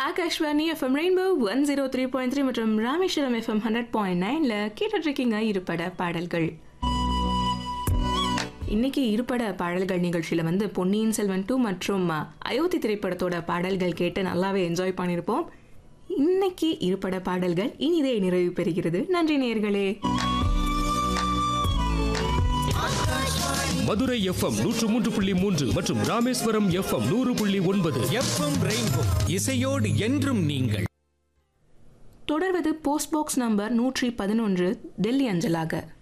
Akashvani FM rainbow one zero three point three மற்றும் Rameswaram FM hundred point நைன்ல கேட்டுட்டு இருக்கீங்க இருபட பாடல்கள் இன்னைக்கு இருபட பாடல்கள் நிகழ்ச்சியில வந்து பொன்னியின் செல்வன் டூ மற்றும் அ, அயோத்தி திரைப்படத்தோட பாடல்கள் கேட்டு நல்லாவே என்ஜாய் பண்ணியிருப்போம் இன்னைக்கு இருபட பாடல்கள் இனிதே நிறைவு பெறுகிறது நன்றி நேயர்களே மதுரை எஃப்எம் நூற்று மூன்று புள்ளி மூன்று மற்றும் ராமேஸ்வரம் எஃப்எம் நூறு புள்ளி ஒன்பது எஃப்எம் ரெயின்போ இசையோடு என்றும் நீங்கள் தொடர்வது போஸ்ட் பாக்ஸ் நம்பர் நூற்றி பதினொன்று டெல்லி அஞ்சலாக